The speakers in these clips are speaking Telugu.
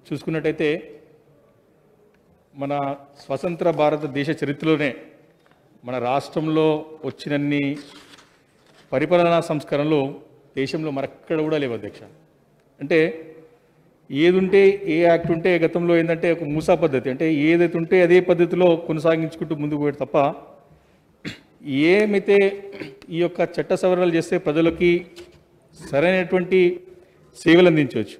చూసుకున్నట్టయితే మన స్వతంత్ర భారతదేశ చరిత్రలోనే మన రాష్ట్రంలో వచ్చినన్ని పరిపాలనా సంస్కరణలు దేశంలో మరెక్కడ కూడా లేవు అధ్యక్ష అంటే ఏది ఉంటే ఏ యాక్ట్ ఉంటే గతంలో ఏంటంటే ఒక మూసా పద్ధతి అంటే ఏదైతే ఉంటే అదే పద్ధతిలో కొనసాగించుకుంటూ ముందుకు పోయాడు తప్ప ఏమైతే ఈ యొక్క చట్ట సవరణలు చేస్తే ప్రజలకి సరైనటువంటి సేవలు అందించవచ్చు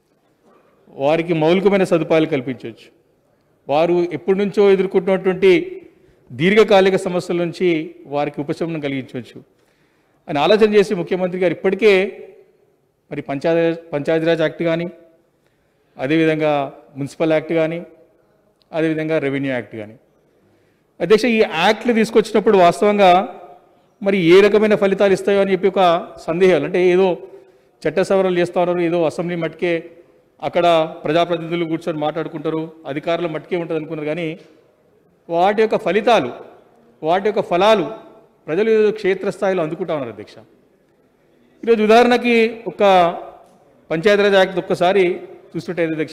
వారికి మౌలికమైన సదుపాయాలు కల్పించవచ్చు వారు ఎప్పటి నుంచో ఎదుర్కొంటున్నటువంటి దీర్ఘకాలిక సమస్యల నుంచి వారికి ఉపశమనం కలిగించవచ్చు అని ఆలోచన చేసి ముఖ్యమంత్రి గారు ఇప్పటికే మరి పంచాయతీ పంచాయతీరాజ్ యాక్ట్ కానీ అదేవిధంగా మున్సిపల్ యాక్ట్ కానీ అదేవిధంగా రెవెన్యూ యాక్ట్ కానీ అధ్యక్ష ఈ యాక్ట్లు తీసుకొచ్చినప్పుడు వాస్తవంగా మరి ఏ రకమైన ఫలితాలు ఇస్తాయో అని చెప్పి ఒక సందేహాలు అంటే ఏదో చట్ట సవరణలు చేస్తా ఉన్నారు ఏదో అసెంబ్లీ మట్టుకే అక్కడ ప్రజాప్రతినిధులు కూర్చొని మాట్లాడుకుంటారు అధికారుల మట్టుకే ఉంటుంది అనుకున్నారు కానీ వాటి యొక్క ఫలితాలు వాటి యొక్క ఫలాలు ప్రజలు ఏదో క్షేత్రస్థాయిలో అందుకుంటా ఉన్నారు అధ్యక్ష ఈరోజు ఉదాహరణకి ఒక పంచాయతీరాజ్ యాక్ట్ ఒక్కసారి చూస్తుంటే అధ్యక్ష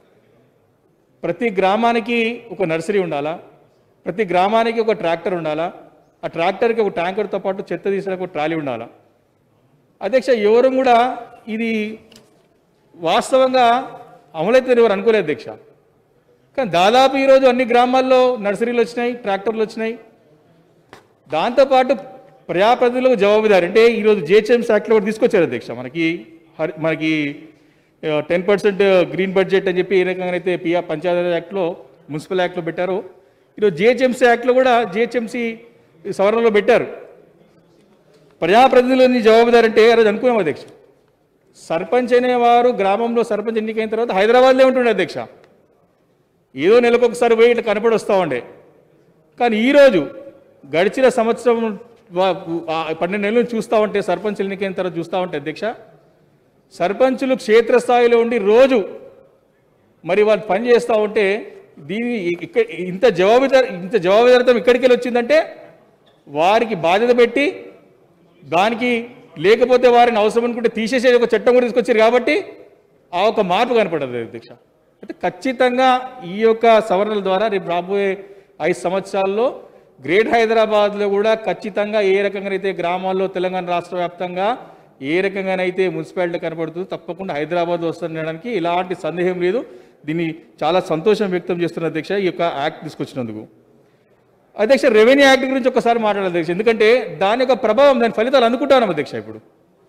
ప్రతి గ్రామానికి ఒక నర్సరీ ఉండాలా ప్రతి గ్రామానికి ఒక ట్రాక్టర్ ఉండాలా ఆ ట్రాక్టర్కి ఒక ట్యాంకర్తో పాటు చెత్త తీసడానికి ఒక ట్రాలీ ఉండాలా అధ్యక్ష ఎవరు కూడా ఇది వాస్తవంగా అమలైతే ఎవరు అనుకోలేదు అధ్యక్ష కానీ దాదాపు ఈరోజు అన్ని గ్రామాల్లో నర్సరీలు వచ్చినాయి ట్రాక్టర్లు వచ్చినాయి దాంతోపాటు ప్రజాప్రతినిధులకు జవాబుదారి అంటే ఈరోజు జిహెచ్ఎంసీ యాక్ట్లో కూడా తీసుకొచ్చారు అధ్యక్ష మనకి హరి మనకి టెన్ పర్సెంట్ గ్రీన్ బడ్జెట్ అని చెప్పి ఏ రకంగా అయితే పిఆర్ పంచాయతీ యాక్ట్లో మున్సిపల్ యాక్ట్లో పెట్టారో ఈరోజు జిహెచ్ఎంసీ యాక్ట్లో కూడా జిహెచ్ఎంసీ సవరణలో పెట్టారు ప్రజాప్రతినిధులని జవాబుదారి అంటే ఆ రోజు అనుకున్నాం అధ్యక్ష సర్పంచ్ అనేవారు గ్రామంలో సర్పంచ్ ఎన్నికైన తర్వాత హైదరాబాద్లో ఉంటుండే అధ్యక్ష ఏదో నెలకొకసారి పోయి ఇట్లా కనపడి వస్తూ ఉండే కానీ ఈరోజు గడిచిన సంవత్సరం వా- ఆ పన్నెండు నెలలు చూస్తూ ఉంటే సర్పంచ్ ఎన్నికైన తర్వాత చూస్తూ ఉంటే అధ్యక్ష సర్పంచులు క్షేత్రస్థాయిలో ఉండి రోజు మరి వాళ్ళు పని చేస్తూ ఉంటే దీని ఇక్కడ ఇంత జవాబుదార ఇంత జవాబుదారితం ఇక్కడికి వెళ్ళి వచ్చిందంటే వారికి బాధ్యత పెట్టి దానికి లేకపోతే వారిని అవసరం అనుకుంటే తీసేసే ఒక చట్టం కూడా తీసుకొచ్చారు కాబట్టి ఆ ఒక మార్పు కనపడదు అధ్యక్ష అంటే ఖచ్చితంగా ఈ యొక్క సవరణల ద్వారా రేపు రాబోయే ఐదు సంవత్సరాల్లో గ్రేట్ హైదరాబాద్లో కూడా ఖచ్చితంగా ఏ రకంగా అయితే గ్రామాల్లో తెలంగాణ రాష్ట్ర వ్యాప్తంగా ఏ రకంగానైతే మున్సిపాలిటీ కనపడుతుందో తప్పకుండా హైదరాబాద్ వస్తుండడానికి ఎలాంటి సందేహం లేదు దీన్ని చాలా సంతోషం వ్యక్తం చేస్తున్న అధ్యక్ష ఈ యొక్క యాక్ట్ తీసుకొచ్చినందుకు అధ్యక్ష రెవెన్యూ యాక్ట్ గురించి ఒకసారి మాట్లాడాలి అధ్యక్ష ఎందుకంటే దాని యొక్క ప్రభావం దాని ఫలితాలు అనుకుంటాను అధ్యక్ష ఇప్పుడు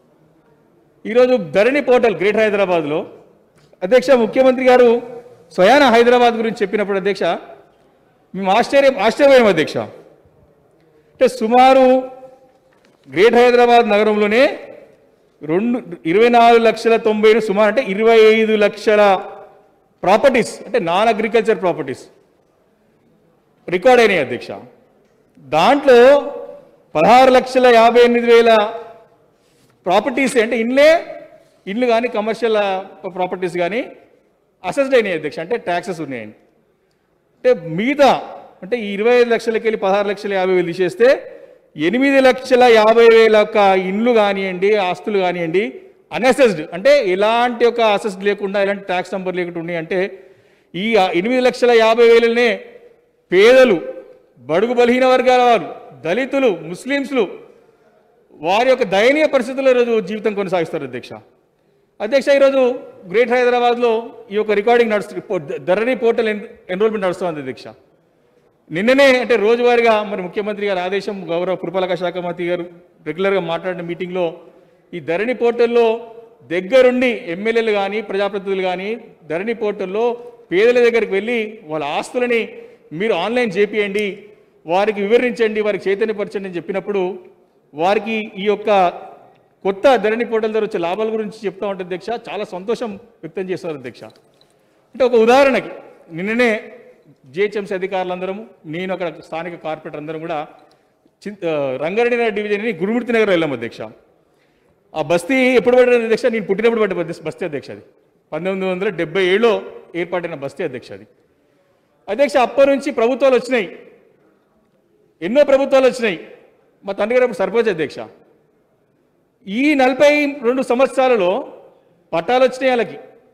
ఈరోజు ధరణి పోర్టల్ గ్రేట్ హైదరాబాద్లో అధ్యక్ష ముఖ్యమంత్రి గారు స్వయాన హైదరాబాద్ గురించి చెప్పినప్పుడు అధ్యక్ష మేము ఆశ్చర్యం ఆశ్చర్యపోయాం అధ్యక్ష అంటే సుమారు గ్రేట్ హైదరాబాద్ నగరంలోనే రెండు ఇరవై నాలుగు లక్షల తొంభై సుమారు అంటే ఇరవై ఐదు లక్షల ప్రాపర్టీస్ అంటే నాన్ అగ్రికల్చర్ ప్రాపర్టీస్ రికార్డ్ అయినాయి అధ్యక్ష దాంట్లో పదహారు లక్షల యాభై ఎనిమిది వేల ప్రాపర్టీస్ అంటే ఇన్లే ఇల్లు కానీ కమర్షియల్ ప్రాపర్టీస్ కానీ అసెస్డ్ అయినాయి అధ్యక్ష అంటే ట్యాక్సెస్ ఉన్నాయండి అంటే మిగతా అంటే ఈ ఇరవై ఐదు లక్షలకి వెళ్ళి పదహారు లక్షల యాభై వేలు తీసేస్తే ఎనిమిది లక్షల యాభై వేల యొక్క ఇండ్లు కానివ్వండి ఆస్తులు కానివ్వండి అన్అసెస్డ్ అంటే ఎలాంటి ఒక అసెస్డ్ లేకుండా ఎలాంటి ట్యాక్స్ నెంబర్ లేకుండా ఉన్నాయి అంటే ఈ ఎనిమిది లక్షల యాభై వేలనే పేదలు బడుగు బలహీన వర్గాల వారు దళితులు ముస్లిమ్స్లు వారి యొక్క దయనీయ పరిస్థితుల్లో ఈరోజు జీవితం కొనసాగిస్తారు అధ్యక్ష అధ్యక్ష ఈరోజు గ్రేట్ హైదరాబాద్లో ఈ యొక్క రికార్డింగ్ నడుస్తుంది పో- ధరణి పోర్టల్ ఎన్- ఎన్రోల్మెంట్ నడుస్తుంది అధ్యక్ష నిన్ననే అంటే రోజువారీగా మరి ముఖ్యమంత్రి గారి ఆదేశం గౌరవ పురపాలక శాఖ మంత్రి గారు రెగ్యులర్గా మాట్లాడిన మీటింగ్లో ఈ ధరణి పోర్టల్లో దగ్గరుండి ఎమ్మెల్యేలు కానీ ప్రజాప్రతినిధులు కానీ ధరణి పోర్టల్లో పేదల దగ్గరికి వెళ్ళి వాళ్ళ ఆస్తులని మీరు ఆన్లైన్ చేపియండి వారికి వివరించండి వారికి చైతన్యపరచండి అని చెప్పినప్పుడు వారికి ఈ యొక్క కొత్త ధరణి పోర్టల్ ద్వారా వచ్చే లాభాల గురించి చెప్తా ఉంటే అధ్యక్ష చాలా సంతోషం వ్యక్తం చేస్తారు అధ్యక్ష అంటే ఒక ఉదాహరణకి నిన్ననే జిహెచ్ఎంసీ అధికారులందరము నేను అక్కడ స్థానిక కార్పొరేటర్ అందరం కూడా చి- ఆ, రంగారెడ్డి నగర్ డివిజన్ని గురుమూర్తి నగర్ వెళ్ళాం అధ్యక్ష ఆ బస్తీ ఎప్పుడు పడ్డది అధ్యక్ష నేను పుట్టినప్పుడు పడ్డ బస్తీ- బస్తీ అధ్యక్ష అది పంతొమ్మిది వందల డెబ్బై ఏడులో ఏర్పాటైన బస్తీ అధ్యక్ష అది అధ్యక్ష అప్పటి నుంచి ప్రభుత్వాలు వచ్చినాయి ఎన్నో ప్రభుత్వాలు వచ్చినాయి మా తండ్రి గారు అప్పుడు సర్పంచ్ అధ్యక్ష ఈ నలభై రెండు సంవత్సరాలలో పట్టాలు వచ్చినాయి వాళ్ళకి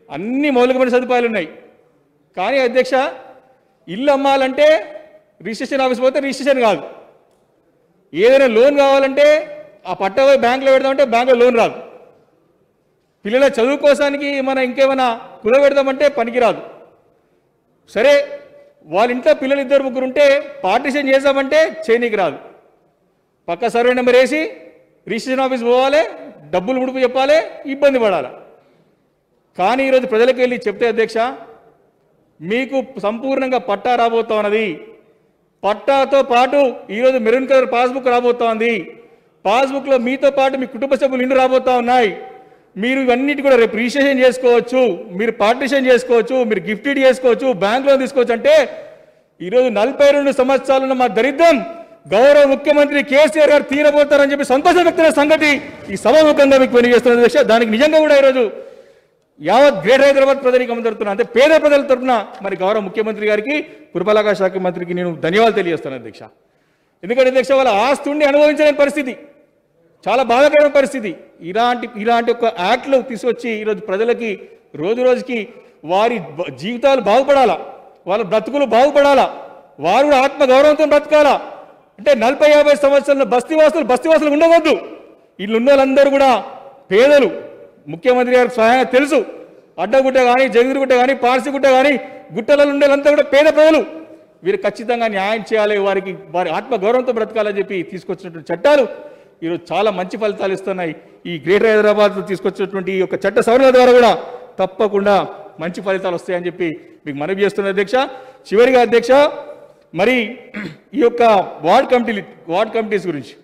అన్ని మౌలికమైన సదుపాయాలు ఉన్నాయి కానీ అధ్యక్ష ఇల్లు అమ్మాలంటే రిజిస్ట్రేషన్ ఆఫీస్ పోతే రిజిస్ట్రేషన్ కాదు ఏదైనా లోన్ కావాలంటే ఆ పట్ట పోయి బ్యాంకులో పెడదామంటే బ్యాంకులో లోన్ రాదు పిల్లల చదువు కోసానికి మన ఇంకేమైనా కుల పెడదామంటే పనికిరాదు సరే వాళ్ళ ఇంట్లో పిల్లలు ఇద్దరు ముగ్గురు ఉంటే పార్టిషన్ చేసామంటే చేయనీకి రాదు పక్క సర్వే నెంబర్ వేసి రిజిస్ట్రేషన్ ఆఫీస్ పోవాలి డబ్బులు ముడుపు చెప్పాలి ఇబ్బంది పడాలి కానీ ఈరోజు ప్రజలకు వెళ్ళి చెప్తే అధ్యక్ష మీకు సంపూర్ణంగా పట్టా రాబోతా ఉన్నది పట్టాతో పాటు ఈరోజు మెరూన్ కలర్ పాస్బుక్ రాబోతా ఉంది పాస్బుక్లో మీతో పాటు మీ కుటుంబ సభ్యులు ఇండు రాబోతా ఉన్నాయి మీరు ఇవన్నిటి కూడా రేపు రిజిస్ట్రేషన్ చేసుకోవచ్చు మీరు పార్టిషన్ చేసుకోవచ్చు మీరు గిఫ్టెడ్ చేసుకోవచ్చు బ్యాంక్ లోన్ తీసుకోవచ్చు అంటే ఈరోజు నలభై రెండు సంవత్సరాలున్న మా దరిద్రం గౌరవ ముఖ్యమంత్రి కేసీఆర్ గారు తీరబోతారని చెప్పి సంతోషం వ్యక్తమైన సంగతి ఈ సభాముఖంగా మీకు తెలియజేస్తున్న అధ్యక్ష దానికి నిజంగా కూడా ఈరోజు యావత్ గ్రేటర్ హైదరాబాద్ ప్రజలకు జరుగుతున్నా అంటే పేద ప్రజల తరపున మరి గౌరవ ముఖ్యమంత్రి గారికి పురపాలక శాఖ మంత్రికి నేను ధన్యవాదాలు తెలియజేస్తాను అధ్యక్ష ఎందుకంటే అధ్యక్ష వాళ్ళ ఆస్తుండి అనుభవించలేని పరిస్థితి చాలా బాధాకరమైన పరిస్థితి ఇలాంటి ఇలాంటి ఒక యాక్ట్లు తీసుకొచ్చి ఈరోజు ప్రజలకి రోజు రోజుకి వారి బ- జీవితాలు బాగుపడాలా వాళ్ళ బ్రతుకులు బాగుపడాలా వారు కూడా ఆత్మ గౌరవంతో బ్రతకాలా అంటే నలభై యాభై సంవత్సరాల బస్తీవాసులు బస్తీవాసులు ఉండవద్దు వీళ్ళు ఉన్న వాళ్ళందరూ కూడా పేదలు ముఖ్యమంత్రి గారికి స్వయంగా తెలుసు అడ్డగుట్ట కానీ జగిరిగుట్ట కానీ పార్సిగుట్ట కానీ గుట్టలలో ఉండే వాళ్ళంతా కూడా పేద ప్రజలు వీరు ఖచ్చితంగా న్యాయం చేయాలి వారికి వారి ఆత్మ గౌరవంతో బ్రతకాలని చెప్పి తీసుకొచ్చినటువంటి చట్టాలు ఈరోజు చాలా మంచి ఫలితాలు ఇస్తున్నాయి ఈ గ్రేటర్ హైదరాబాద్ తీసుకొచ్చినటువంటి ఈ యొక్క చట్ట సవరణ ద్వారా కూడా తప్పకుండా మంచి ఫలితాలు వస్తాయని చెప్పి మీకు మనవి చేస్తున్న అధ్యక్ష చివరిగా అధ్యక్ష మరి ఈ యొక్క వార్డ్ కమిటీ వార్డ్ కమిటీస్ గురించి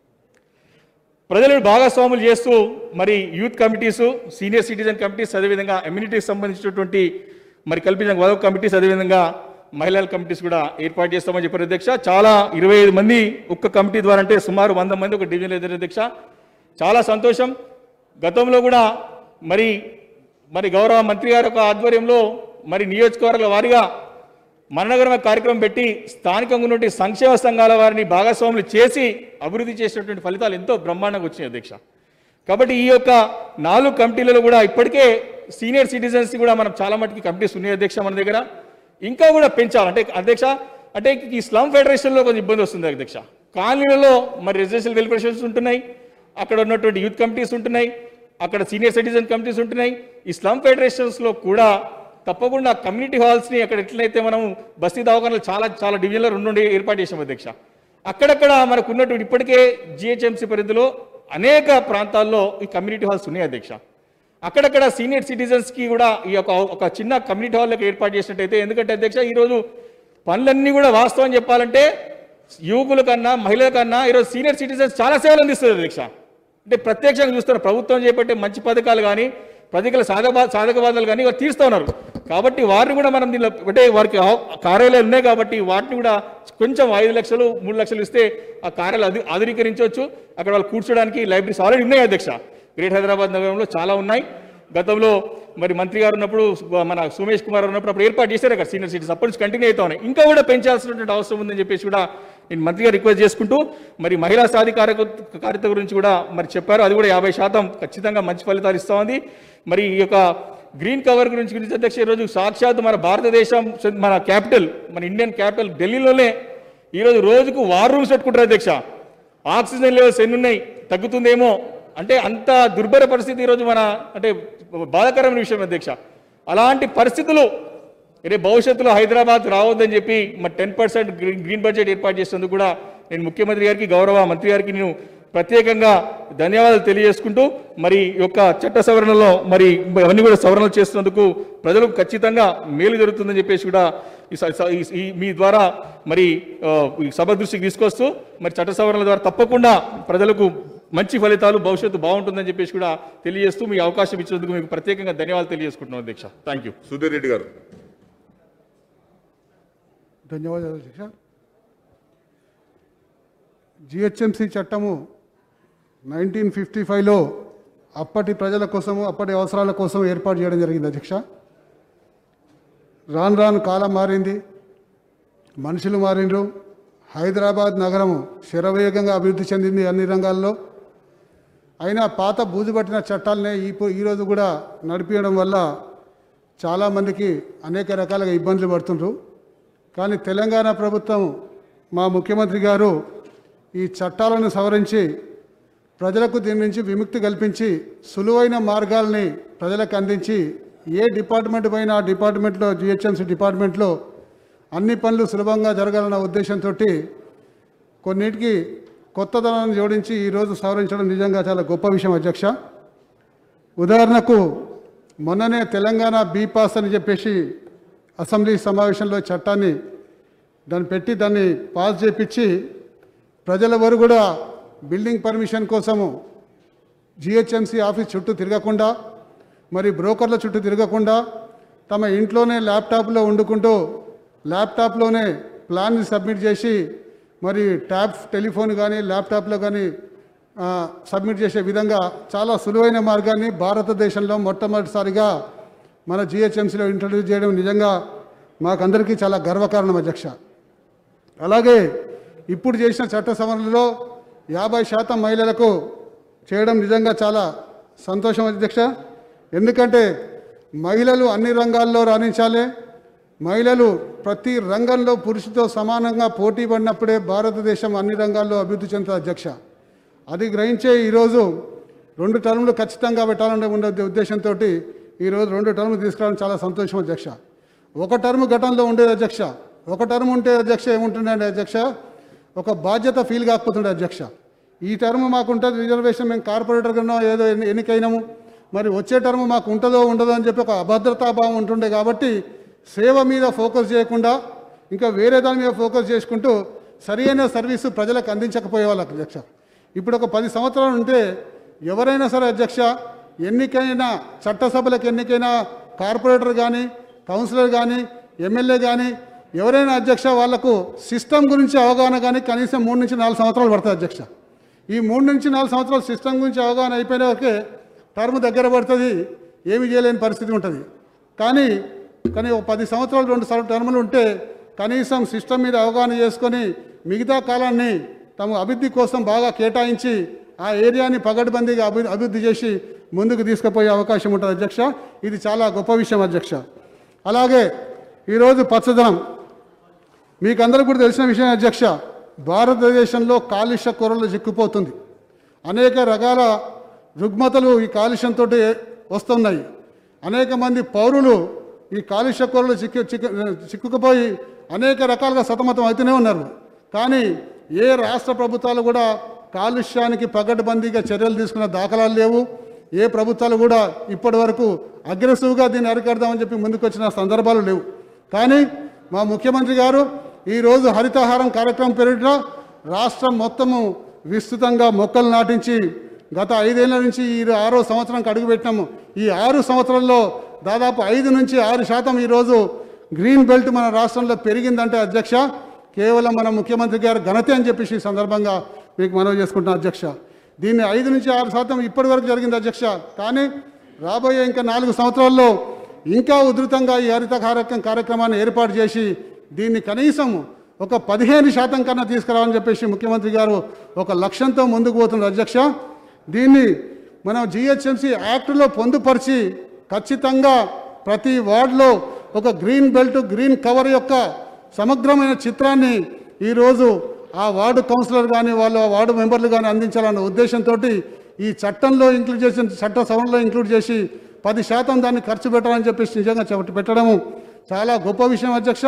ప్రజలను భాగస్వాములు చేస్తూ మరి youth committees senior citizen committees అదేవిధంగా ఎమ్యూనిటీకి సంబంధించినటువంటి మరి కల్పించిన గొడవ కమిటీస్ అదేవిధంగా మహిళల కమిటీస్ కూడా ఏర్పాటు చేస్తామని చెప్పారు అధ్యక్ష చాలా ఇరవై ఐదు మంది ఒక్క కమిటీ ద్వారా అంటే సుమారు వంద మంది ఒక డివిజన్ ఎదురు అధ్యక్ష చాలా సంతోషం గతంలో కూడా మరి మరి గౌరవ మంత్రి గారి యొక్క ఆధ్వర్యంలో మరి నియోజకవర్గాల వారీగా మననగరమ కార్యక్రమం పెట్టి స్థానికంగా ఉన్నటువంటి సంక్షేమ సంఘాల వారిని భాగస్వాములు చేసి అభివృద్ధి చేసినటువంటి ఫలితాలు ఎంతో బ్రహ్మాండంగా వచ్చినాయి అధ్యక్ష కాబట్టి ఈ యొక్క నాలుగు కమిటీలలో కూడా ఇప్పటికే సీనియర్ సిటిజన్స్ కూడా మనం చాలా మటుకి కమిటీస్ ఉన్నాయి అధ్యక్ష మన దగ్గర ఇంకా కూడా పెంచాలి అంటే అధ్యక్ష అంటే ఈ స్లమ్ ఫెడరేషన్లో కొంచెం ఇబ్బంది వస్తుంది అధ్యక్ష కాలనీలలో మరి రెసిడెన్షియల్ వెల్ఫేర్ ఉంటున్నాయి అక్కడ ఉన్నటువంటి యూత్ కమిటీస్ ఉంటున్నాయి అక్కడ సీనియర్ సిటిజన్ కమిటీస్ ఉంటున్నాయి ఈ స్లమ్ ఫెడరేషన్స్లో కూడా తప్పకుండా కమ్యూనిటీ హాల్స్ని అక్కడ ఎట్లయితే మనం బస్తీ దవాఖానాలు చాలా చాలా డివిజన్లో రెండు నుండి ఏర్పాటు చేసాం అధ్యక్ష అక్కడక్కడ మనకు ఉన్నటువంటి ఇప్పటికే జిహెచ్ఎంసీ పరిధిలో అనేక ప్రాంతాల్లో ఈ కమ్యూనిటీ హాల్స్ ఉన్నాయి అధ్యక్ష అక్కడక్కడ సీనియర్ సిటిజన్స్కి కూడా ఈ యొక్క ఒక చిన్న కమ్యూనిటీ హాల్లోకి ఏర్పాటు చేసినట్టయితే ఎందుకంటే అధ్యక్ష ఈరోజు పనులన్నీ కూడా వాస్తవం చెప్పాలంటే యువకుల కన్నా మహిళల కన్నా ఈరోజు సీనియర్ సిటిజన్స్ చాలా సేవలు అందిస్తుంది అధ్యక్ష అంటే ప్రత్యక్షంగా చూస్తున్నారు ప్రభుత్వం చేపట్టే మంచి పథకాలు కానీ పథకాల సాధక సాధకవాదాలు కానీ వారు తీరుస్తూ ఉన్నారు కాబట్టి వారిని కూడా మనం దీనిలో అంటే వారికి ఆ- కార్యాలయాలు ఉన్నాయి కాబట్టి వాటిని కూడా కొంచెం ఐదు లక్షలు మూడు లక్షలు ఇస్తే ఆ కార్యాలయాలు అధి ఆధునీకరించవచ్చు అక్కడ వాళ్ళు కూర్చోడానికి లైబ్రరీస్ ఆల్రెడీ ఉన్నాయి అధ్యక్ష గ్రేట్ హైదరాబాద్ నగరంలో చాలా ఉన్నాయి గతంలో మరి మంత్రి గారు ఉన్నప్పుడు మన సుమేష్ కుమార్ ఉన్నప్పుడు అప్పుడు ఏర్పాటు చేశారు అక్కడ సీనియర్ సిటీస్ అప్పటి నుంచి కంటిన్యూ అవుతా ఉన్నాయి ఇంకా కూడా పెంచాల్సినటువంటి అవసరం ఉందని చెప్పేసి కూడా నేను మంత్రి గారు రిక్వెస్ట్ చేసుకుంటూ మరి మహిళా సాధికారక కార్యత గురించి కూడా మరి చెప్పారు అది కూడా యాభై శాతం ఖచ్చితంగా మంచి ఫలితాలు ఇస్తా ఉంది మరి ఈ యొక్క గ్రీన్ కవర్ గురించి గురించి అధ్యక్ష ఈరోజు సాక్షాత్ మన భారతదేశం మన క్యాపిటల్ మన ఇండియన్ క్యాపిటల్ ఢిల్లీలోనే ఈరోజు రోజుకు వార్ రూమ్స్ పెట్టుకుంటారు అధ్యక్ష ఆక్సిజన్ లెవెల్స్ ఎన్ని ఉన్నాయి తగ్గుతుందేమో అంటే అంత దుర్భర పరిస్థితి ఈరోజు మన అంటే బాధాకరమైన విషయం అధ్యక్ష అలాంటి పరిస్థితులు రేపు భవిష్యత్తులో హైదరాబాద్ రావద్దని చెప్పి మరి టెన్ పర్సెంట్ గ్రీన్ బడ్జెట్ ఏర్పాటు చేసినందుకు కూడా నేను ముఖ్యమంత్రి గారికి గౌరవ మంత్రి గారికి నేను ప్రత్యేకంగా ధన్యవాదాలు తెలియజేసుకుంటూ మరి ఈ యొక్క చట్ట సవరణలో మరి అవన్నీ కూడా సవరణలు చేస్తున్నందుకు ప్రజలకు ఖచ్చితంగా మేలు జరుగుతుందని చెప్పేసి కూడా ఈ స- స- ఈ- ఈ మీ ద్వారా మరి ఆ, ఈ సభ దృష్టికి తీసుకొస్తూ మరి చట్ట సవరణల ద్వారా తప్పకుండా ప్రజలకు మంచి ఫలితాలు భవిష్యత్తు బాగుంటుందని చెప్పేసి కూడా తెలియజేస్తూ మీ అవకాశం ఇచ్చినందుకు మీకు ప్రత్యేకంగా ధన్యవాదాలు తెలియజేసుకుంటున్నాం అధ్యక్ష థ్యాంక్ యూ సుధీర్ రెడ్డి గారు ధన్యవాదాలు అధ్యక్ష జిహెచ్ఎంసి చట్టము నైన్టీన్ ఫిఫ్టీ ఫైవ్లో అప్పటి ప్రజల కోసము అప్పటి అవసరాల కోసం ఏర్పాటు చేయడం జరిగింది అధ్యక్ష రాను రాను కాలం మారింది మనుషులు మారిండ్రు హైదరాబాద్ నగరము శరవేగంగా అభివృద్ధి చెందింది అన్ని రంగాల్లో అయినా పాత బూజుపట్టిన చట్టాలనే ఈ ఈరోజు కూడా నడిపించడం వల్ల చాలామందికి అనేక రకాలుగా ఇబ్బందులు పడుతుండ్రు కానీ తెలంగాణ ప్రభుత్వం మా ముఖ్యమంత్రి గారు ఈ చట్టాలను సవరించి ప్రజలకు దీని నుంచి విముక్తి కల్పించి సులువైన మార్గాల్ని ప్రజలకు అందించి ఏ డిపార్ట్మెంట్ పైన ఆ డిపార్ట్మెంట్లో జిహెచ్ఎంసీ డిపార్ట్మెంట్లో అన్ని పనులు సులభంగా జరగాలన్న ఉద్దేశంతో కొన్నిటికి కొత్తదనాన్ని జోడించి ఈరోజు సవరించడం నిజంగా చాలా గొప్ప విషయం అధ్యక్ష ఉదాహరణకు మొన్ననే తెలంగాణ బీ పాస్ అని చెప్పేసి అసెంబ్లీ సమావేశంలో చట్టాన్ని దాన్ని పెట్టి దాన్ని పాస్ చేపించి ప్రజలెవరు కూడా బిల్డింగ్ పర్మిషన్ కోసము జిహెచ్ఎంసీ ఆఫీస్ చుట్టూ తిరగకుండా మరి బ్రోకర్ల చుట్టూ తిరగకుండా తమ ఇంట్లోనే ల్యాప్టాప్లో వండుకుంటూ ల్యాప్టాప్లోనే ప్లాన్ని సబ్మిట్ చేసి మరి ట్యాబ్ టెలిఫోన్ కానీ ల్యాప్టాప్లో కానీ ఆ, సబ్మిట్ చేసే విధంగా చాలా సులువైన మార్గాన్ని భారతదేశంలో మొట్టమొదటిసారిగా మన జిహెచ్ఎంసీలో ఇంట్రడ్యూస్ చేయడం నిజంగా మాకందరికీ చాలా గర్వకారణం అధ్యక్ష అలాగే ఇప్పుడు చేసిన చట్ట సవరణలో యాభై శాతం మహిళలకు చేయడం నిజంగా చాలా సంతోషం అధ్యక్ష ఎందుకంటే మహిళలు అన్ని రంగాల్లో రాణించాలి మహిళలు ప్రతి రంగంలో పురుషుతో సమానంగా పోటీ పడినప్పుడే భారతదేశం అన్ని రంగాల్లో అభివృద్ధి చెందుతుంది అధ్యక్ష అది గ్రహించే ఈరోజు రెండు టర్ములు ఖచ్చితంగా పెట్టాలనే ఉండే ఉద్దేశంతో ఈరోజు రెండు టర్ములు తీసుకురావడం చాలా సంతోషం అధ్యక్ష ఒక టర్మ్ గతంలో ఉండేది అధ్యక్ష ఒక టర్మ్ ఉంటే అధ్యక్ష ఏముంటుందండి అధ్యక్ష ఒక బాధ్యత ఫీల్ కాకపోతుండే అధ్యక్ష ఈ టర్మ్ మాకు ఉంటుంది రిజర్వేషన్ మేము కార్పొరేటర్ కన్నా ఏదో ఎన్ని- ఎన్నికైనాము మరి వచ్చే టర్మ్ మాకు ఉంటుందో ఉండదో అని చెప్పి ఒక అభద్రతాభావం ఉంటుండే కాబట్టి సేవ మీద ఫోకస్ చేయకుండా ఇంకా వేరే దాని మీద ఫోకస్ చేసుకుంటూ సరైన సర్వీసు ప్రజలకు అందించకపోయేవాళ్ళు అధ్యక్ష ఇప్పుడు ఒక పది సంవత్సరాలు ఉంటే ఎవరైనా సరే అధ్యక్ష ఎన్నికైనా చట్టసభలకు ఎన్నికైనా కార్పొరేటర్ కానీ కౌన్సిలర్ కానీ ఎమ్మెల్యే కానీ ఎవరైనా అధ్యక్ష వాళ్లకు సిస్టమ్ గురించి అవగాహన కానీ కనీసం మూడు నుంచి నాలుగు సంవత్సరాలు పడుతుంది అధ్యక్ష ఈ మూడు నుంచి నాలుగు సంవత్సరాలు సిస్టమ్ గురించి అవగాహన అయిపోయిన వరకే టర్మ్ దగ్గర పడుతుంది ఏమి చేయలేని పరిస్థితి ఉంటుంది కానీ కానీ ఒక పది సంవత్సరాలు రెండు సార్లు టర్ములు ఉంటే కనీసం సిస్టమ్ మీద అవగాహన చేసుకొని మిగతా కాలాన్ని తమ అభివృద్ధి కోసం బాగా కేటాయించి ఆ ఏరియాని పగడ్బందీగా అభి అభివృద్ధి చేసి ముందుకు తీసుకుపోయే అవకాశం ఉంటుంది అధ్యక్ష ఇది చాలా గొప్ప విషయం అధ్యక్ష అలాగే ఈరోజు పచ్చదనం మీకు అందరికీ కూడా తెలిసిన విషయం అధ్యక్ష భారతదేశంలో కాలుష్య కొరలు చిక్కుపోతుంది అనేక రకాల రుగ్మతలు ఈ కాలుష్యంతో వస్తున్నాయి అనేక మంది పౌరులు ఈ కాలుష్య కొరలు చిక్కు చిక్కు చిక్కుకుపోయి అనేక రకాలుగా సతమతం అవుతూనే ఉన్నారు కానీ ఏ రాష్ట్ర ప్రభుత్వాలు కూడా కాలుష్యానికి పగడ్బందీగా చర్యలు తీసుకున్న దాఖలాలు లేవు ఏ ప్రభుత్వాలు కూడా ఇప్పటి వరకు అగ్రెసివ్గా దీన్ని అరికడదామని చెప్పి ముందుకు వచ్చిన సందర్భాలు లేవు కానీ మా ముఖ్యమంత్రి గారు ఈరోజు హరితహారం కార్యక్రమం పేరిట రాష్ట్రం మొత్తము విస్తృతంగా మొక్కలు నాటించి గత ఐదేళ్ల నుంచి ఈ ఆరో సంవత్సరానికి అడుగుపెట్టినాము ఈ ఆరు సంవత్సరాల్లో దాదాపు ఐదు నుంచి ఆరు శాతం ఈరోజు గ్రీన్ బెల్ట్ మన రాష్ట్రంలో పెరిగిందంటే అధ్యక్ష కేవలం మన ముఖ్యమంత్రి గారు ఘనతే అని చెప్పేసి ఈ సందర్భంగా మీకు మనవి చేసుకుంటున్నాను అధ్యక్ష దీన్ని ఐదు నుంచి ఆరు శాతం ఇప్పటి వరకు జరిగింది అధ్యక్ష కానీ రాబోయే ఇంకా నాలుగు సంవత్సరాల్లో ఇంకా ఉధృతంగా ఈ హరిత కార్యక్రమం కార్యక్రమాన్ని ఏర్పాటు చేసి దీన్ని కనీసం ఒక పదిహేను శాతం కన్నా తీసుకురావాలని చెప్పేసి ముఖ్యమంత్రి గారు ఒక లక్ష్యంతో ముందుకు పోతున్నారు అధ్యక్ష దీన్ని మనం జిహెచ్ఎంసీ యాక్ట్లో పొందుపరిచి ఖచ్చితంగా ప్రతి వార్డులో ఒక గ్రీన్ బెల్ట్ గ్రీన్ కవర్ యొక్క సమగ్రమైన చిత్రాన్ని ఈరోజు ఆ వార్డు కౌన్సిలర్ కానీ వాళ్ళు ఆ వార్డు మెంబర్లు కానీ అందించాలన్న ఉద్దేశంతో ఈ చట్టంలో ఇంక్లూడ్ చేసిన చట్ట సవరణలో ఇంక్లూడ్ చేసి పది శాతం దాన్ని ఖర్చు పెట్టాలని చెప్పేసి నిజంగా చెప్ప- పెట్టడము చాలా గొప్ప విషయం అధ్యక్ష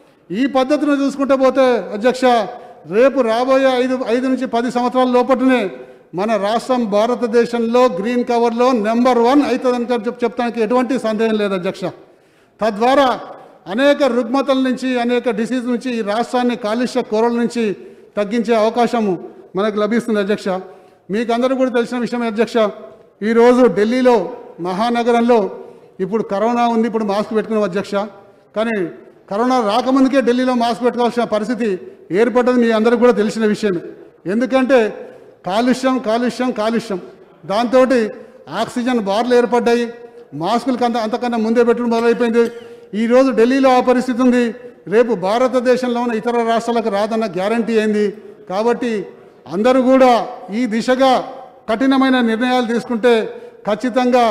ఈ పద్ధతిని చూసుకుంటే పోతే అధ్యక్ష రేపు రాబోయే ఐదు ఐదు నుంచి పది సంవత్సరాల లోపలనే మన రాష్ట్రం భారతదేశంలో గ్రీన్ కవర్లో నెంబర్ వన్ అవుతుందని చెప్ చెప్తానికి ఎటువంటి సందేహం లేదు అధ్యక్ష తద్వారా అనేక రుగ్మతల నుంచి అనేక డిసీజ్ నుంచి ఈ రాష్ట్రాన్ని కాలుష్య కూరల నుంచి తగ్గించే అవకాశం మనకు లభిస్తుంది అధ్యక్ష మీకు అందరూ కూడా తెలిసిన విషయమే అధ్యక్ష ఈరోజు ఢిల్లీలో మహానగరంలో ఇప్పుడు కరోనా ఉంది ఇప్పుడు మాస్క్ పెట్టుకున్నాం అధ్యక్ష కానీ కరోనా రాకముందుకే ఢిల్లీలో మాస్క్ పెట్టుకోవాల్సిన పరిస్థితి ఏర్పడ్డది మీ అందరికీ కూడా తెలిసిన విషయమే ఎందుకంటే కాలుష్యం కాలుష్యం కాలుష్యం దాంతో ఆక్సిజన్ బార్లు ఏర్పడ్డాయి మాస్కులకు అంత అంతకన్నా ముందే పెట్టడం మొదలైపోయింది ఈరోజు ఢిల్లీలో ఆ పరిస్థితి ఉంది రేపు భారతదేశంలో ఉన్న ఇతర రాష్ట్రాలకు రాదన్న గ్యారంటీ అయింది కాబట్టి అందరూ కూడా ఈ దిశగా కఠినమైన నిర్ణయాలు తీసుకుంటే ఖచ్చితంగా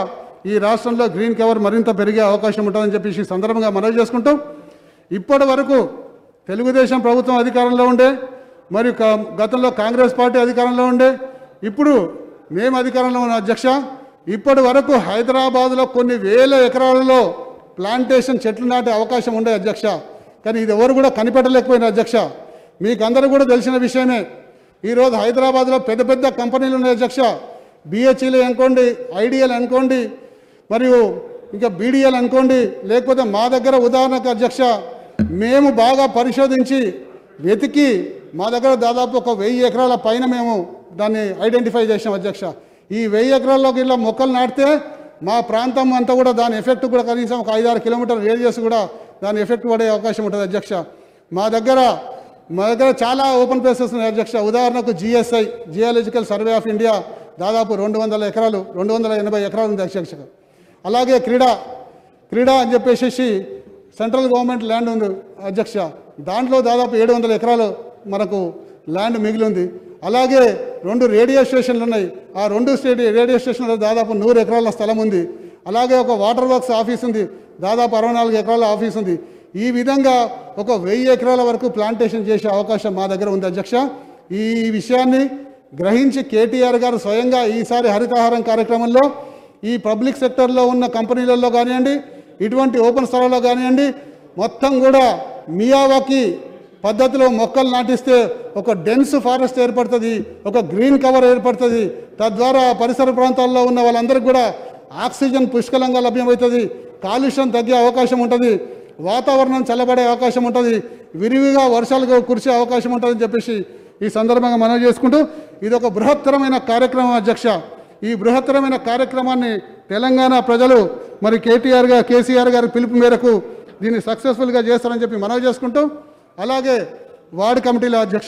ఈ రాష్ట్రంలో గ్రీన్ కవర్ మరింత పెరిగే అవకాశం ఉంటుందని చెప్పేసి ఈ సందర్భంగా మనవి చేసుకుంటూ ఇప్పటి వరకు తెలుగుదేశం ప్రభుత్వం అధికారంలో ఉండే మరియు కా- గతంలో కాంగ్రెస్ పార్టీ అధికారంలో ఉండే ఇప్పుడు మేము అధికారంలో ఉన్న అధ్యక్ష ఇప్పటి వరకు హైదరాబాద్లో కొన్ని వేల ఎకరాలలో ప్లాంటేషన్ చెట్లు నాటే అవకాశం ఉండే అధ్యక్ష కానీ ఇది ఎవరు కూడా కనిపెట్టలేకపోయిన అధ్యక్ష మీకు అందరూ కూడా తెలిసిన విషయమే ఈరోజు హైదరాబాద్లో పెద్ద పెద్ద కంపెనీలు ఉన్నాయి అధ్యక్ష బిహెచ్ఈలు అనుకోండి ఐడిఎల్ అనుకోండి మరియు ఇంకా బీడీఎల్ అనుకోండి లేకపోతే మా దగ్గర ఉదాహరణకు అధ్యక్ష మేము బాగా పరిశోధించి వెతికి మా దగ్గర దాదాపు ఒక వెయ్యి ఎకరాల పైన మేము దాన్ని ఐడెంటిఫై చేసాం అధ్యక్ష ఈ వెయ్యి ఎకరాల్లోకి ఇలా మొక్కలు నాటితే మా ప్రాంతం అంతా కూడా దాని ఎఫెక్ట్ కూడా కనీసం ఒక ఐదారు కిలోమీటర్ రేడియస్ కూడా దాని ఎఫెక్ట్ పడే అవకాశం ఉంటుంది అధ్యక్ష మా దగ్గర మా దగ్గర చాలా ఓపెన్ ప్లేసెస్ ఉన్నాయి అధ్యక్ష ఉదాహరణకు GSI geological survey of India దాదాపు రెండు వందల ఎకరాలు రెండు వందల ఎనభై ఎకరాలు ఉంది అధ్యక్ష అలాగే క్రీడా క్రీడా అని చెప్పేసి సెంట్రల్ గవర్నమెంట్ ల్యాండ్ ఉంది అధ్యక్ష దాంట్లో దాదాపు ఏడు వందల ఎకరాలు మనకు ల్యాండ్ మిగిలి ఉంది అలాగే రెండు రేడియో స్టేషన్లు ఉన్నాయి ఆ రెండు స్టేడి రేడియో స్టేషన్లో దాదాపు నూరు ఎకరాల స్థలం ఉంది అలాగే ఒక వాటర్ వర్క్స్ ఆఫీస్ ఉంది దాదాపు అరవై నాలుగు ఎకరాల ఆఫీస్ ఉంది ఈ విధంగా ఒక వెయ్యి ఎకరాల వరకు ప్లాంటేషన్ చేసే అవకాశం మా దగ్గర ఉంది అధ్యక్ష ఈ విషయాన్ని గ్రహించి కేటీఆర్ గారు స్వయంగా ఈసారి హరితహారం కార్యక్రమంలో ఈ పబ్లిక్ సెక్టర్లో ఉన్న కంపెనీలలో కానివ్వండి ఇటువంటి ఓపెన్ స్థలాల్లో కానివ్వండి మొత్తం కూడా మియావాకి పద్ధతిలో మొక్కలు నాటిస్తే ఒక డెన్స్ ఫారెస్ట్ ఏర్పడుతుంది ఒక గ్రీన్ కవర్ ఏర్పడుతుంది తద్వారా పరిసర ప్రాంతాల్లో ఉన్న వాళ్ళందరికీ కూడా ఆక్సిజన్ పుష్కలంగా లభ్యమవుతుంది కాలుష్యం తగ్గే అవకాశం ఉంటుంది వాతావరణం చల్లబడే అవకాశం ఉంటుంది విరివిగా వర్షాలు కురిసే అవకాశం ఉంటుందని చెప్పేసి ఈ సందర్భంగా మనవి చేసుకుంటూ ఇది ఒక బృహత్తరమైన కార్యక్రమం అధ్యక్ష ఈ బృహత్తరమైన కార్యక్రమాన్ని తెలంగాణ ప్రజలు మరి కేటీఆర్ గారు కేసీఆర్ గారి పిలుపు మేరకు దీన్ని సక్సెస్ఫుల్గా చేస్తారని చెప్పి మనవి చేసుకుంటూ అలాగే వార్డు కమిటీల అధ్యక్ష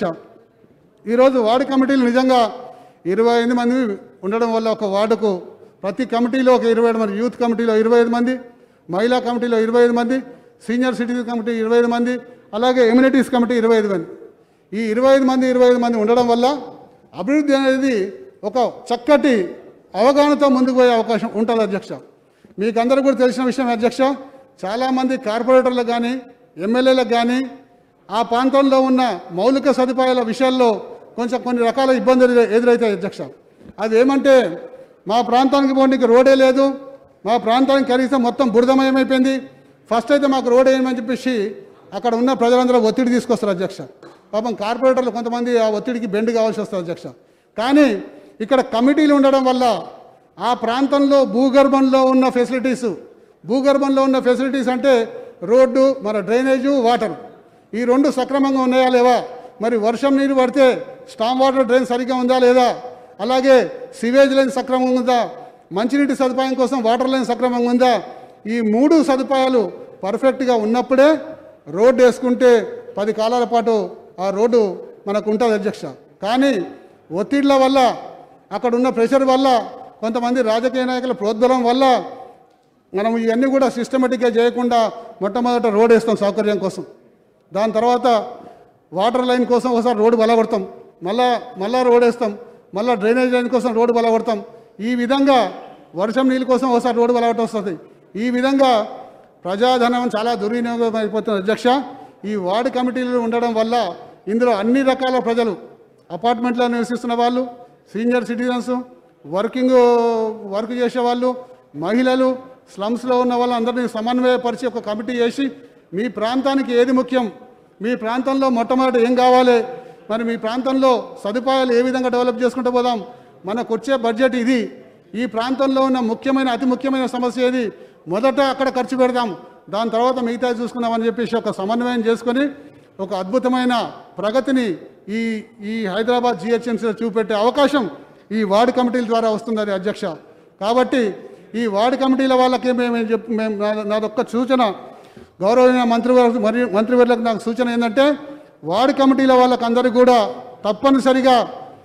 ఈరోజు వార్డు కమిటీలు నిజంగా ఇరవై ఐదు మంది ఉండడం వల్ల ఒక వార్డుకు ప్రతి కమిటీలో ఒక ఇరవై ఐదు మంది యూత్ కమిటీలో ఇరవై ఐదు మంది మహిళా కమిటీలో ఇరవై ఐదు మంది సీనియర్ సిటిజన్ కమిటీ ఇరవై ఐదు మంది అలాగే ఎమ్యూనిటీస్ కమిటీ ఇరవై ఐదు మంది ఈ ఇరవై ఐదు మంది ఇరవై ఐదు మంది ఉండడం వల్ల అభివృద్ధి అనేది ఒక చక్కటి అవగాహనతో ముందుకు పోయే అవకాశం ఉంటుంది అధ్యక్ష మీకు అందరూ కూడా తెలిసిన విషయం అధ్యక్ష చాలామంది కార్పొరేటర్లకు కానీ ఎమ్మెల్యేలకు కానీ ఆ ప్రాంతంలో ఉన్న మౌలిక సదుపాయాల విషయాల్లో కొంచెం కొన్ని రకాల ఇబ్బందులు ఎదురై- ఎదురవుతాయి అధ్యక్ష అది ఏమంటే మా ప్రాంతానికి పోనీకి రోడే లేదు మా ప్రాంతానికి కనీసం మొత్తం బురదమయమైపోయింది ఫస్ట్ అయితే మాకు రోడ్ వేయమని చెప్పేసి అక్కడ ఉన్న ప్రజలందరూ ఒత్తిడి తీసుకొస్తారు అధ్యక్ష పాపం కార్పొరేటర్లు కొంతమంది ఆ ఒత్తిడికి బెండ్ కావాల్సి వస్తుంది అధ్యక్ష కానీ ఇక్కడ కమిటీలు ఉండడం వల్ల ఆ ప్రాంతంలో భూగర్భంలో ఉన్న ఫెసిలిటీసు భూగర్భంలో ఉన్న ఫెసిలిటీస్ అంటే రోడ్డు మన డ్రైనేజు వాటర్ ఈ రెండు సక్రమంగా ఉన్నాయా లేవా మరి వర్షం నీరు పడితే స్టామ్ వాటర్ డ్రైన్ సరిగ్గా ఉందా లేదా అలాగే సివేజ్ లైన్ సక్రమంగా ఉందా మంచినీటి సదుపాయం కోసం వాటర్ లైన్ సక్రమంగా ఉందా ఈ మూడు సదుపాయాలు పర్ఫెక్ట్గా ఉన్నప్పుడే రోడ్డు వేసుకుంటే పది కాలాల పాటు ఆ రోడ్డు మనకు ఉంటుంది అధ్యక్ష కానీ ఒత్తిళ్ల వల్ల అక్కడ ఉన్న ప్రెషర్ వల్ల కొంతమంది రాజకీయ నాయకుల ప్రోద్బలం వల్ల మనం ఇవన్నీ కూడా సిస్టమేటిక్గా చేయకుండా మొట్టమొదట రోడ్ వేస్తాం సౌకర్యం కోసం దాని తర్వాత వాటర్ లైన్ కోసం ఒకసారి రోడ్డు బలగొడతాం మళ్ళా మళ్ళా రోడ్ వేస్తాం మళ్ళా డ్రైనేజ్ లైన్ కోసం రోడ్డు బలగొడతాం ఈ విధంగా వర్షం నీళ్ళ కోసం ఒకసారి రోడ్డు బలగొట్టం వస్తుంది ఈ విధంగా ప్రజాధనం చాలా దుర్వినియోగం అయిపోతుంది అధ్యక్ష ఈ వార్డు కమిటీలు ఉండడం వల్ల ఇందులో అన్ని రకాల ప్రజలు అపార్ట్మెంట్లో నివసిస్తున్న వాళ్ళు సీనియర్ సిటిజన్స్ వర్కింగ్ వర్క్ చేసే వాళ్ళు మహిళలు స్లమ్స్లో ఉన్న వాళ్ళందరినీ సమన్వయపరిచి ఒక కమిటీ చేసి మీ ప్రాంతానికి ఏది ముఖ్యం మీ ప్రాంతంలో మొట్టమొదటి ఏం కావాలి మరి మీ ప్రాంతంలో సదుపాయాలు ఏ విధంగా డెవలప్ చేసుకుంటూ పోదాం మనకు వచ్చే బడ్జెట్ ఇది ఈ ప్రాంతంలో ఉన్న ముఖ్యమైన అతి ముఖ్యమైన సమస్య ఏది మొదట అక్కడ ఖర్చు పెడదాం దాని తర్వాత మిగతా చూసుకుందామని చెప్పేసి ఒక సమన్వయం చేసుకొని ఒక అద్భుతమైన ప్రగతిని ఈ ఈ హైదరాబాద్ జిహెచ్ఎంసీలో చూపెట్టే అవకాశం ఈ వార్డు కమిటీల ద్వారా వస్తుందని అధ్యక్ష కాబట్టి ఈ వార్డు కమిటీల వాళ్ళకి మేము ఏం చెప్ మేము నా- నాదొక్క సూచన గౌరవనీయ మంత్రివర్గ మరియు మంత్రివర్లకు నాకు సూచన ఏంటంటే వార్డు కమిటీల వాళ్ళకి అందరికీ కూడా తప్పనిసరిగా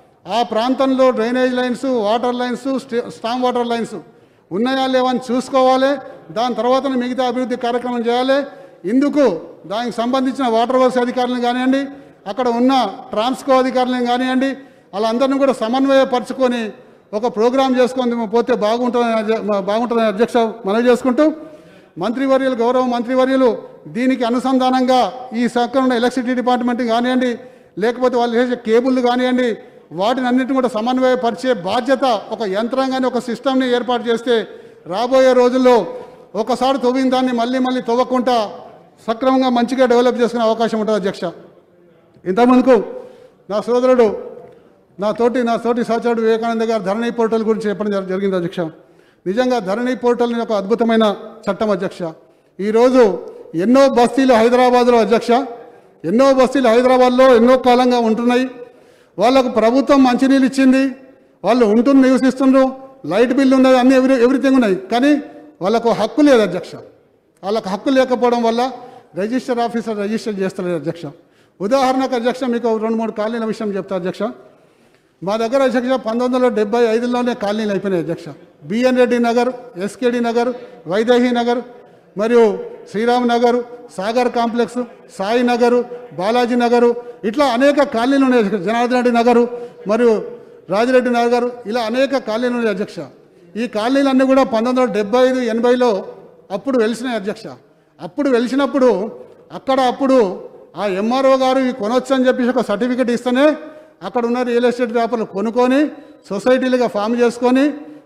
ఆ ప్రాంతంలో డ్రైనేజ్ లైన్స్ వాటర్ లైన్స్ స్టే- స్టామ్ వాటర్ లైన్స్ ఉన్నాయా లేవా అని చూసుకోవాలి దాని తర్వాత మిగతా అభివృద్ధి కార్యక్రమం చేయాలి ఇందుకు దానికి సంబంధించిన వాటర్ వర్క్స్ అధికారులను కానివ్వండి అక్కడ ఉన్న ట్రాన్స్కో అధికారులను కానివ్వండి వాళ్ళందరినీ కూడా సమన్వయపరచుకొని ఒక ప్రోగ్రాం చేసుకొని పోతే బాగుంటుందని అధ్య- బాగుంటుందని అధ్యక్ష మనవి చేసుకుంటూ మంత్రివర్యులు గౌరవ మంత్రివర్యులు దీనికి అనుసంధానంగా ఈ సక్కన ఉన్న ఎలక్ట్రిసిటీ డిపార్ట్మెంట్ కానివ్వండి లేకపోతే వాళ్ళు చేసే కేబుల్ కానివ్వండి వాటిని అన్నింటిని కూడా సమన్వయపరిచే బాధ్యత ఒక యంత్రాంగాన్ని ఒక సిస్టమ్ని ఏర్పాటు చేస్తే రాబోయే రోజుల్లో ఒకసారి తవ్విన దాన్ని మళ్ళీ మళ్ళీ తవ్వకుండా సక్రమంగా మంచిగా డెవలప్ చేసుకునే అవకాశం ఉంటుంది అధ్యక్ష ఇంతకుముందుకు నా సోదరుడు నా తోటి నా తోటి సహచరుడు వివేకానంద గారు ధరణి పోర్టల్ గురించి చెప్పడం జరి- జరిగింది అధ్యక్ష నిజంగా ధరణి పోర్టల్ ఒక అద్భుతమైన చట్టం అధ్యక్ష ఈరోజు ఎన్నో బస్తీలు హైదరాబాద్లో అధ్యక్ష ఎన్నో బస్తీలు హైదరాబాద్లో ఎన్నో కాలంగా ఉంటున్నాయి వాళ్ళకు ప్రభుత్వం మంచినీళ్ళు ఇచ్చింది వాళ్ళు ఉంటున్న నివసిస్తుండ్రు లైట్ బిల్లు ఉన్నది అన్ని ఎవ్రీ ఎవ్రీథింగ్ ఉన్నాయి కానీ వాళ్ళకు హక్కు లేదు అధ్యక్ష వాళ్ళకు హక్కు లేకపోవడం వల్ల రిజిస్టర్ ఆఫీసర్ రిజిస్టర్ చేస్తలేదు అధ్యక్ష ఉదాహరణకు అధ్యక్ష మీకు రెండు మూడు కాలనీల విషయం చెప్తా అధ్యక్ష మా దగ్గర అధ్యక్ష పంతొమ్మిది వందల డెబ్బై ఐదులోనే కాలనీలు అయిపోయినాయి అధ్యక్ష బిఎన్ రెడ్డి నగర్ ఎస్కేడి నగర్ వైదేహి నగర్ మరియు శ్రీరామ్ నగర్ సాగర్ కాంప్లెక్స్ సాయి నగరు బాలాజీ నగరు ఇట్లా అనేక కాలనీలు ఉన్నాయి అధ్యక్ష. జనార్దన్ రెడ్డి నగరు మరియు రాజిరెడ్డి నగర్ ఇలా అనేక కాలనీలు ఉన్నాయి అధ్యక్ష ఈ కాలనీలన్నీ కూడా పంతొమ్మిది వందల డెబ్బై ఐదు ఎనభైలో అప్పుడు వెలిసినాయి అధ్యక్ష అప్పుడు వెలిసినప్పుడు అక్కడ అప్పుడు ఆ ఎంఆర్ఓ గారు ఇవి కొనొచ్చు అని చెప్పేసి ఒక సర్టిఫికెట్ ఇస్తేనే అక్కడ ఉన్న రియల్ ఎస్టేట్ వ్యాపారులు కొనుక్కొని సొసైటీలుగా ఫామ్ చేసుకొని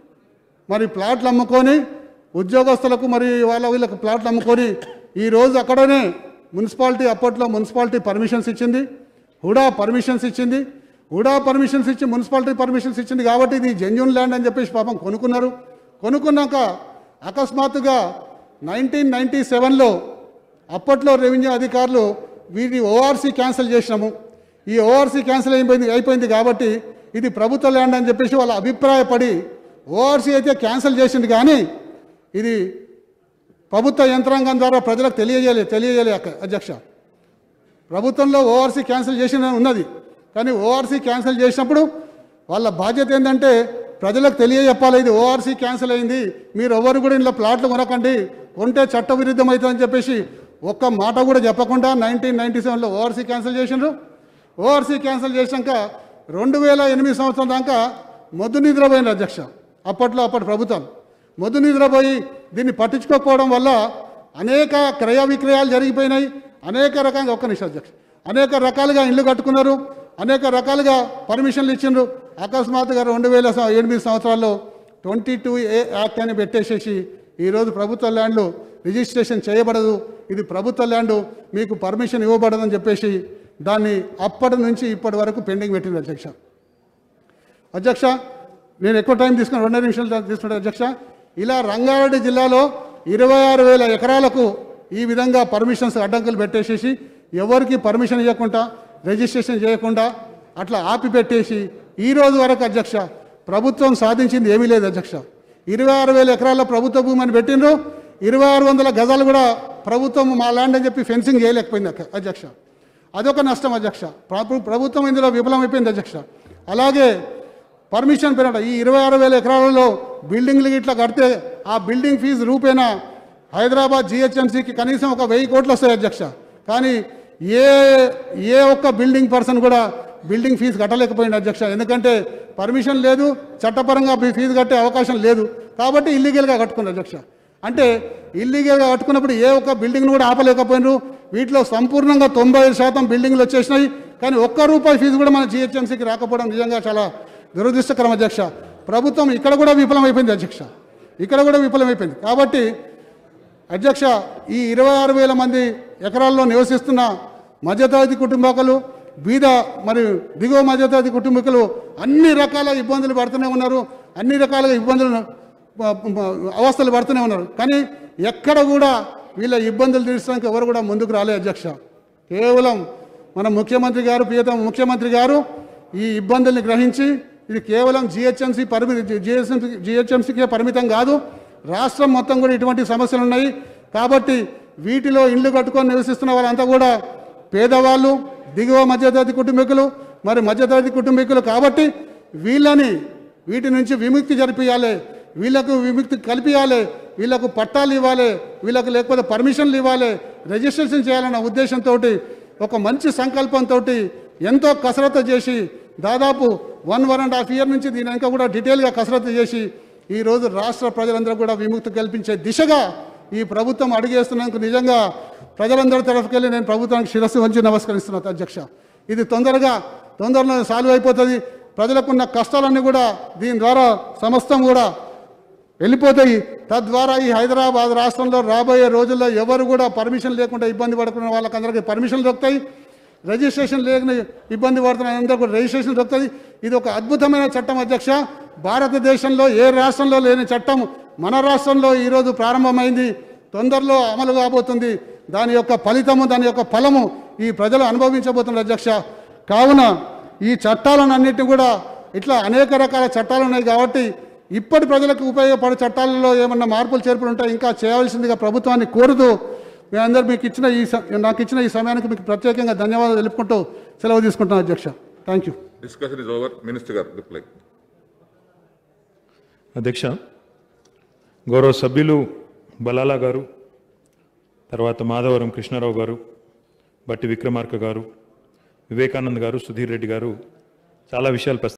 మరి ప్లాట్లు అమ్ముకొని ఉద్యోగస్తులకు మరి వాళ్ళ వీళ్ళకి ప్లాట్లు అమ్ముకొని ఈరోజు అక్కడనే మున్సిపాలిటీ అప్పట్లో మున్సిపాలిటీ పర్మిషన్స్ ఇచ్చింది హుడా పర్మిషన్స్ ఇచ్చింది హుడా పర్మిషన్స్ ఇచ్చి మున్సిపాలిటీ పర్మిషన్స్ ఇచ్చింది కాబట్టి ఇది జెన్యున్ ల్యాండ్ అని చెప్పేసి పాపం కొనుక్కున్నారు కొనుక్కున్నాక అకస్మాత్తుగా నైన్టీన్ నైంటీ సెవెన్లో అప్పట్లో రెవెన్యూ అధికారులు వీటి ఓఆర్సీ క్యాన్సిల్ చేసినాము ఈ ఓఆర్సీ క్యాన్సిల్ అయిపోయింది అయిపోయింది కాబట్టి ఇది ప్రభుత్వ ల్యాండ్ అని చెప్పేసి వాళ్ళ అభిప్రాయపడి ఓఆర్సీ అయితే క్యాన్సిల్ చేసింది కానీ ఇది ప్రభుత్వ యంత్రాంగం ద్వారా ప్రజలకు తెలియజేయలే తెలియజేయలే అక్క- అధ్యక్ష ప్రభుత్వంలో ఓఆర్సీ క్యాన్సిల్ చేసిన ఉన్నది కానీ ఓఆర్సీ క్యాన్సిల్ చేసినప్పుడు వాళ్ళ బాధ్యత ఏంటంటే ప్రజలకు తెలియజెప్పాలి ఇది ఓఆర్సీ క్యాన్సిల్ అయింది మీరు ఎవరు కూడా ఇంట్లో ప్లాట్లు కొనకండి కొంటే చట్టవిరుద్ధం అవుతుందని చెప్పేసి ఒక్క మాట కూడా చెప్పకుండా నైన్టీన్ నైన్టీ సెవెన్లో ఓఆర్సీ క్యాన్సిల్ చేసిండ్రు ఓఆర్సీ క్యాన్సిల్ చేసినాక రెండు వేల ఎనిమిది సంవత్సరం దాకా మొద్దు నిద్రపోయిన అధ్యక్ష అప్పట్లో అప్పటి ప్రభుత్వం మొద్దు నిద్రపోయి దీన్ని పట్టించుకోకపోవడం వల్ల అనేక క్రయ విక్రయాలు జరిగిపోయినాయి అనేక రకంగా ఒక్క నిమిషం అధ్యక్ష అనేక రకాలుగా ఇల్లు కట్టుకున్నారు అనేక రకాలుగా పర్మిషన్లు ఇచ్చిండ్రు అకస్మాత్తుగా రెండు వేల స- ఎనిమిది సంవత్సరాల్లో ట్వంటీ టూ ఏ యాక్ట్ అని పెట్టేసేసి ఈరోజు ప్రభుత్వ ల్యాండ్లు రిజిస్ట్రేషన్ చేయబడదు ఇది ప్రభుత్వ ల్యాండ్ మీకు పర్మిషన్ ఇవ్వబడదని చెప్పేసి దాన్ని అప్పటి నుంచి ఇప్పటి వరకు పెండింగ్ పెట్టింది అధ్యక్ష అధ్యక్ష నేను ఎక్కువ టైం తీసుకుని రెండున్నర నిమిషాలు తీసుకుంటే అధ్యక్ష ఇలా రంగారెడ్డి జిల్లాలో ఇరవై ఆరు వేల ఎకరాలకు ఈ విధంగా పర్మిషన్స్ అడ్డంకులు పెట్టేసేసి ఎవరికి పర్మిషన్ ఇవ్వకుండా రిజిస్ట్రేషన్ చేయకుండా అట్లా ఆపి పెట్టేసి ఈ రోజు వరకు అధ్యక్ష ప్రభుత్వం సాధించింది ఏమీ లేదు అధ్యక్ష ఇరవై ఆరు వేల ఎకరాల ప్రభుత్వ భూమి అని పెట్టిండ్రు ఇరవై ఆరు వందల గజాలు కూడా ప్రభుత్వం మా ల్యాండ్ అని చెప్పి ఫెన్సింగ్ చేయలేకపోయింది అక్క- అధ్యక్ష అదొక నష్టం అధ్యక్ష ప్రభు ప్రభుత్వం ఇందులో విఫలమైపోయింది అధ్యక్ష అలాగే పర్మిషన్ పెరగడం ఈ ఇరవై ఆరు వేల ఎకరాలలో బిల్డింగ్లు ఇట్లా కడితే ఆ బిల్డింగ్ ఫీజు రూపేణా హైదరాబాద్ జిహెచ్ఎంసీకి కనీసం ఒక వెయ్యి కోట్లు వస్తాయి అధ్యక్ష కానీ ఏ ఏ ఒక్క బిల్డింగ్ పర్సన్ కూడా బిల్డింగ్ ఫీజు కట్టలేకపోయింది అధ్యక్ష ఎందుకంటే పర్మిషన్ లేదు చట్టపరంగా ఫీ- ఫీజు కట్టే అవకాశం లేదు కాబట్టి ఇల్లీగల్గా కట్టుకున్నారు అధ్యక్ష అంటే ఇల్లీగల్గా కట్టుకున్నప్పుడు ఏ ఒక్క బిల్డింగ్ను కూడా ఆపలేకపోయినారు వీటిలో సంపూర్ణంగా తొంభై ఐదు శాతం బిల్డింగ్లు వచ్చేసినాయి కానీ ఒక్క రూపాయి ఫీజు కూడా మన జిహెచ్ఎంసీకి రాకపోవడం నిజంగా చాలా దురదృష్టకరం అధ్యక్ష ప్రభుత్వం ఇక్కడ కూడా విఫలమైపోయింది అధ్యక్ష ఇక్కడ కూడా విఫలమైపోయింది కాబట్టి అధ్యక్ష ఈ ఇరవై ఆరు వేల మంది ఎకరాల్లో నివసిస్తున్న మధ్యతరగతి కుటుంబకులు బీద మరియు దిగువ మధ్యతరగతి కుటుంబీకులు అన్ని రకాల ఇబ్బందులు పడుతూనే ఉన్నారు అన్ని రకాలుగా ఇబ్బందులు ప- ప- అవస్థలు పడుతూనే ఉన్నారు కానీ ఎక్కడ కూడా వీళ్ళ ఇబ్బందులు తీర్చడానికి ఎవరు కూడా ముందుకు రాలే అధ్యక్ష కేవలం మన ముఖ్యమంత్రి గారు ప్రియతమ ముఖ్యమంత్రి గారు ఈ ఇబ్బందుల్ని గ్రహించి ఇది కేవలం జిహెచ్ఎంసీ పరిమితి జిహెచ్ఎంసీ జిహెచ్ఎంసీకే పరిమితం కాదు రాష్ట్రం మొత్తం కూడా ఇటువంటి సమస్యలు ఉన్నాయి కాబట్టి వీటిలో ఇండ్లు కట్టుకొని నివసిస్తున్న వాళ్ళంతా కూడా పేదవాళ్ళు దిగువ మధ్యతరగతి కుటుంబీకులు మరి మధ్యతరగతి కుటుంబీకులు కాబట్టి వీళ్ళని వీటి నుంచి విముక్తి జరిపియాలి వీళ్ళకు విముక్తి కల్పియాలి వీళ్ళకు పట్టాలు ఇవ్వాలి వీళ్ళకు లేకపోతే పర్మిషన్లు ఇవ్వాలి రిజిస్ట్రేషన్ చేయాలన్న ఉద్దేశంతో ఒక మంచి సంకల్పంతో ఎంతో కసరత్తు చేసి దాదాపు one one and half year నుంచి దీని వెనక కూడా డీటెయిల్గా కసరత్తు చేసి ఈరోజు రాష్ట్ర ప్రజలందరూ కూడా విముక్తి కల్పించే దిశగా ఈ ప్రభుత్వం అడుగేస్తున్నందుకు నిజంగా ప్రజలందరి తరఫుకెళ్ళి నేను ప్రభుత్వానికి శిరస్సు వంచి నమస్కరిస్తున్నాను అధ్యక్ష ఇది తొందరగా తొందరలో సాల్వ్ అయిపోతుంది ప్రజలకున్న కష్టాలన్నీ కూడా దీని ద్వారా సమస్తం కూడా వెళ్ళిపోతాయి తద్వారా ఈ హైదరాబాద్ రాష్ట్రంలో రాబోయే రోజుల్లో ఎవరు కూడా పర్మిషన్ లేకుండా ఇబ్బంది పడుకున్న వాళ్ళకందరికీ పర్మిషన్ దొరుకుతాయి రిజిస్ట్రేషన్ లేని ఇబ్బంది పడుతున్న అందరూ కూడా రిజిస్ట్రేషన్ దొరుకుతుంది ఇది ఒక అద్భుతమైన చట్టం అధ్యక్ష భారతదేశంలో ఏ రాష్ట్రంలో లేని చట్టం మన రాష్ట్రంలో ఈరోజు ప్రారంభమైంది తొందరలో అమలు కాబోతుంది దాని యొక్క ఫలితము దాని యొక్క ఫలము ఈ ప్రజలు అనుభవించబోతున్నారు అధ్యక్ష కావున ఈ చట్టాలను అన్నిటిని కూడా ఇట్లా అనేక రకాల చట్టాలు ఉన్నాయి కాబట్టి ఇప్పటి ప్రజలకు ఉపయోగపడే చట్టాలలో ఏమన్నా మార్పులు చేర్పులు ఉంటే ఇంకా చేయవలసిందిగా ప్రభుత్వాన్ని కోరుతూ మీ అందరు మీకు ఇచ్చిన ఈ స- నాకు ఇచ్చిన ఈ సమయానికి మీకు ప్రత్యేకంగా ధన్యవాదాలు తెలుపుకుంటూ సెలవు తీసుకుంటున్నాను అధ్యక్ష thank you Discussion is over. Minister గారు reply. అధ్యక్ష గౌరవ సభ్యులు బలాలా గారు తర్వాత మాధవరం కృష్ణారావు గారు బట్టి విక్రమార్క గారు వివేకానంద్ గారు సుధీర్ రెడ్డి గారు చాలా విషయాలు ప్రస్తావించారు.